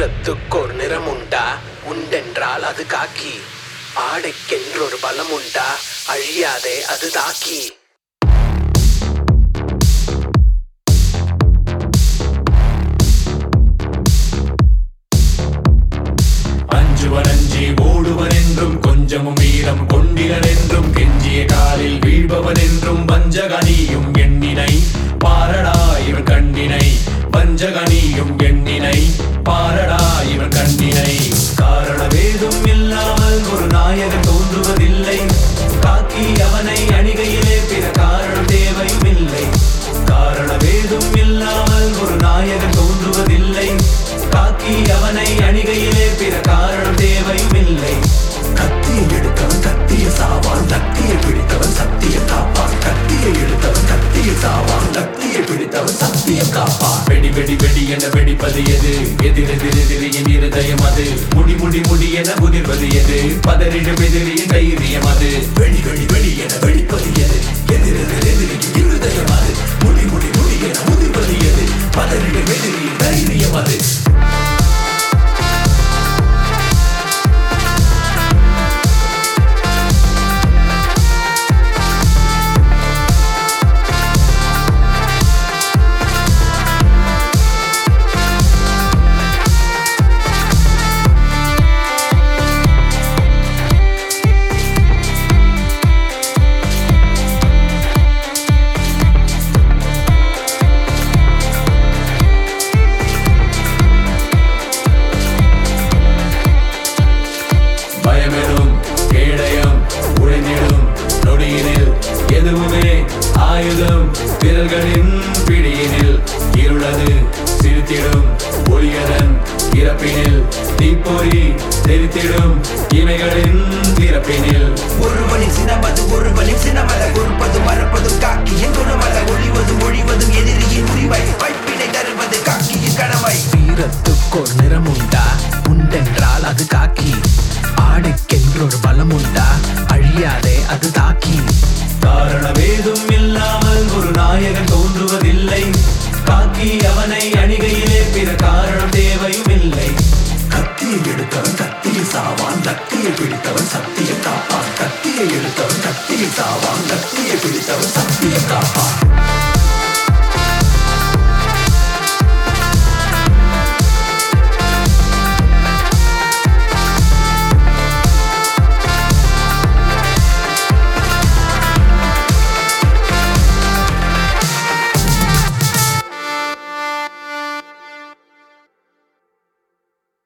வீரத்துக்கோர் நிறம் உண்டா உண்டென்றால் அது காக்கி ஆடைக்கென்றொரு பலம் உண்டா அழியாதே அது தாக்கி அஞ்சுவன் அஞ்சி ஓடுவன் என்றும் கொஞ்சமும் வீரம் கொண்டிலன் என்றும் கெஞ்சிய காலில் வீழ்பவன் என்றும் வஞ்சகனியும் எண்ணினை பாரடா இவன் கண்ணினை வஞ்சகனியும் எண்ணினை பாரடா இவன் கண்ணினை காரணவேதும் இல்லாமல் ஒரு நாயகன் தோன்றுவதில்லை காக்கி அவனை அணிகையிலே பிற காரணம் தேவையும் இல்லை காரணவேதும் இல்லாமல் ஒரு நாயகன் தோன்றுவதில்லை காக்கி அவனை அணிகையிலே பிற காரணம் தேவையும் இல்லை கத்தியை எடுத்தவன் கத்திய சாவான் லத்தியை பிடித்தவன் சத்தியம் காப்பான் கத்தியை எடுத்தவன் கத்திய சாவான் லத்தியை பிடித்தவன் சத்தியம் காப்பான் வெடி வெடி வெடி என வெடிப்பது எது எதிரெதிர் எதிரியின் இருதயம் அது முடி முடி முடி என முதிர்வது எது பதறிடும் எதிரியின் தைரியம் அது வெடி வெடி வெடி என வெடிப்பது எது எதிரெதிர் எதிரியின் இருதயம் அது முடி முடி முடி என முதிர்வது எது பதறிடும் எதிரியின் தைரியம் அது பயமெனும் கேடயம் உழைந்திடும் நொடியினில் எதுவுமே ஆயுதம் விரல்களின் பிடியினில் இருளது சிரித்திடும் ஒளியதன் இறப்பினில் தீப்பொறி தெரித்திடும் இமைகளின் திறப்பினில் ஒருவனின் சினமது ஒருவனின் சினமல கொடுப்பது மறப்பதும் காக்கியின் குணமல ஒளிவதும் ஒழிவதும் எதிரியின் முடிவை வைப்பினை தருவது காக்கியின் கடமை வீரத்துக்கோர் நிறம் உண்டா உண்டென்றால் அது காக்கி ஆடைக்கென்றொரு பலம் உண்டா அழியாதே அது தாக்கி காரணவேதும் இல்லாமல் ஒரு நாயகன் தோன்றுவதில்லை காக்கி அவனை அணிகையிலே பிற காரணம் தேவையும் இல்லை கத்தியை எடுத்தவன் கத்தியை சாவான் லத்தியை பிடித்தவன் சத்தியம் காப்பான் கத்தியை எடுத்தவன் கத்தியை சாவான் லத்தியை பிடித்தவன் சத்தியம் காப்பான்